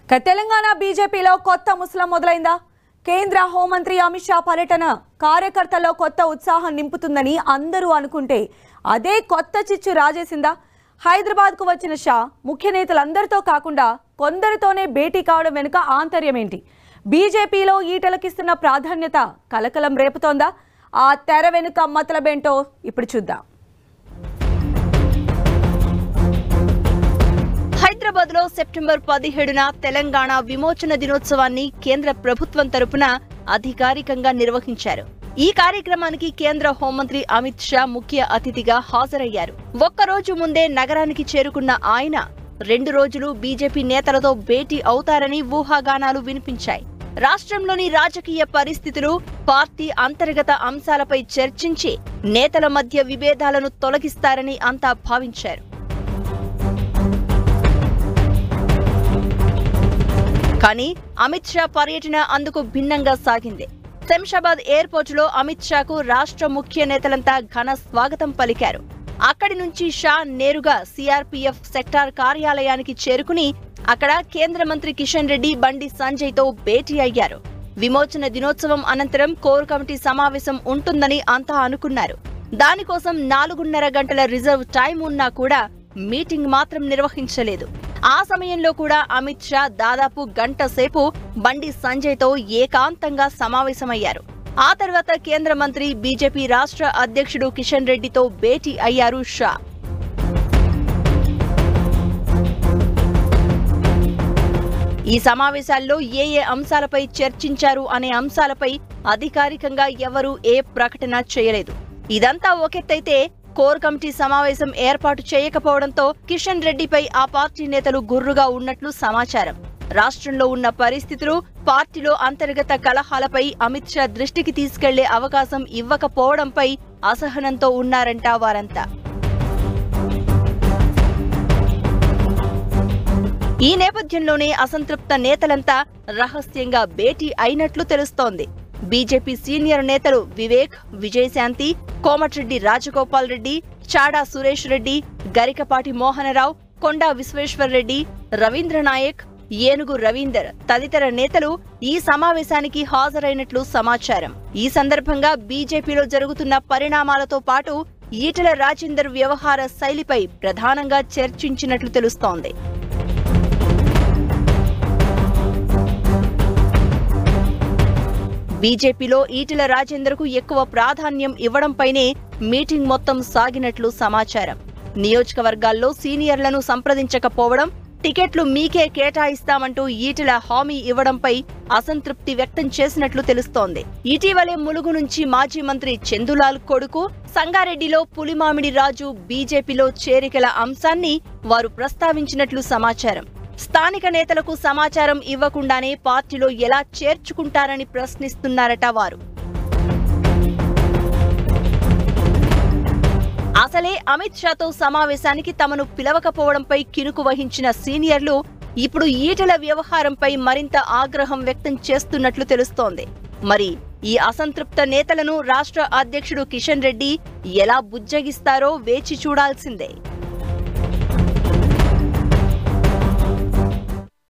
ఇక తెలంగాణ బీజేపీలో కొత్త ముసలం మొదలైందా కేంద్ర హోంమంత్రి అమిత్ షా పర్యటన కార్యకర్తల్లో కొత్త ఉత్సాహం నింపుతుందని అందరూ అనుకుంటే అదే కొత్త చిచ్చు రాజేసిందా హైదరాబాద్కు వచ్చిన షా ముఖ్య నేతలందరితో కాకుండా కొందరితోనే భేటీ కావడం వెనుక ఆంతర్యం ఏంటి బీజేపీలో ఈటలకిస్తున్న ప్రాధాన్యత కలకలం రేపుతోందా ఆ తెర వెనుక మతలబేంటో ఇప్పుడు చూద్దాం హైదరాబాద్ లో సెప్టెంబర్ పదిహేడున తెలంగాణ విమోచన దినోత్సవాన్ని కేంద్ర ప్రభుత్వం తరపున అధికారికంగా నిర్వహించారు ఈ కార్యక్రమానికి కేంద్ర హోంమంత్రి అమిత్ షా ముఖ్య అతిథిగా హాజరయ్యారు ఒక్కరోజు ముందే నగరానికి చేరుకున్న ఆయన రెండు రోజులు బీజేపీ నేతలతో భేటీ అవుతారని ఊహాగానాలు వినిపించాయి రాష్ట్రంలోని రాజకీయ పరిస్థితులు పార్టీ అంతర్గత అంశాలపై చర్చించి నేతల మధ్య విభేదాలను తొలగిస్తారని అంతా భావించారు కానీ అమిత్ షా పర్యటన అందుకు భిన్నంగా సాగింది శంషాబాద్ ఎయిర్పోర్ట్ లో అమిత్ షాకు రాష్ట్ర ముఖ్య నేతలంతా ఘన స్వాగతం పలికారు అక్కడి నుంచి షా నేరుగా సిఆర్పీఎఫ్ సెక్టార్ కార్యాలయానికి చేరుకుని అక్కడ కేంద్ర మంత్రి కిషన్ రెడ్డి బండి సంజయ్ తో భేటీ అయ్యారు విమోచన దినోత్సవం అనంతరం కోర్ కమిటీ సమావేశం ఉంటుందని అంతా అనుకున్నారు దానికోసం నాలుగున్నర గంటల రిజర్వ్ టైం ఉన్నా కూడా మీటింగ్ మాత్రం నిర్వహించలేదు ఆ సమయంలో కూడా అమిత్ షా దాదాపు గంట సేపు బండి సంజయ్ తో ఏకాంతంగా సమావేశమయ్యారు ఆ తర్వాత కేంద్ర మంత్రి బీజేపీ రాష్ట్ర అధ్యక్షుడు కిషన్ రెడ్డితో భేటీ అయ్యారు షా ఈ సమావేశాల్లో ఏ ఏ అంశాలపై చర్చించారు అనే అంశాలపై అధికారికంగా ఎవరూ ఏ ప్రకటన చేయలేదు ఇదంతా ఒకెత్తైతే కోర్ కమిటీ సమావేశం ఏర్పాటు చేయకపోవడంతో కిషన్ రెడ్డిపై ఆ పార్టీ నేతలు గుర్రుగా ఉన్నట్లు సమాచారం రాష్ట్రంలో ఉన్న పరిస్థితులు పార్టీలో అంతర్గత కలహాలపై అమిత్ షా దృష్టికి తీసుకెళ్లే అవకాశం ఇవ్వకపోవడంపై అసహనంతో ఉన్నారంట వారంతా ఈ నేపథ్యంలోనే అసంతృప్త నేతలంతా రహస్యంగా భేటీ అయినట్లు తెలుస్తోంది బీజేపీ సీనియర్ నేతలు వివేక్ విజయశాంతి కోమటిరెడ్డి రాజగోపాల్ రెడ్డి చాడా సురేష్ రెడ్డి గరికపాటి మోహనరావు కొండా విశ్వేశ్వర్ రెడ్డి రవీంద్ర నాయక్ ఏనుగు రవీందర్ తదితర నేతలు ఈ సమావేశానికి హాజరైనట్లు సమాచారం ఈ సందర్భంగా బీజేపీలో జరుగుతున్న పరిణామాలతో పాటు ఈటల రాజేందర్ వ్యవహార శైలిపై ప్రధానంగా చర్చించినట్లు తెలుస్తోంది బీజేపీలో ఈటెల రాజేందర్కు ఎక్కువ ప్రాధాన్యం ఇవ్వడంపైనే మీటింగ్ మొత్తం సాగినట్లు సమాచారం నియోజకవర్గాల్లో సీనియర్లను సంప్రదించకపోవడం టికెట్లు మీకే కేటాయిస్తామంటూ ఈటెల హామీ ఇవ్వడంపై అసంతృప్తి వ్యక్తం చేసినట్లు తెలుస్తోంది ఇటీవలే ములుగు నుంచి మాజీ మంత్రి చందులాల్ కొడుకు సంగారెడ్డిలో పులిమామిడి రాజు బీజేపీలో చేరికల అంశాన్ని వారు ప్రస్తావించినట్లు సమాచారం స్థానిక నేతలకు సమాచారం ఇవ్వకుండానే పార్టీలో ఎలా చేర్చుకుంటారని ప్రశ్నిస్తున్నారట వారు అసలే అమిత్ షాతో సమావేశానికి తమను పిలవకపోవడంపై కినుకు వహించిన సీనియర్లు ఇప్పుడు ఈటల వ్యవహారంపై మరింత ఆగ్రహం వ్యక్తం చేస్తున్నట్లు తెలుస్తోంది మరి ఈ అసంతృప్త నేతలను రాష్ట్ర అధ్యక్షుడు కిషన్ రెడ్డి ఎలా బుజ్జగిస్తారో వేచి చూడాల్సిందే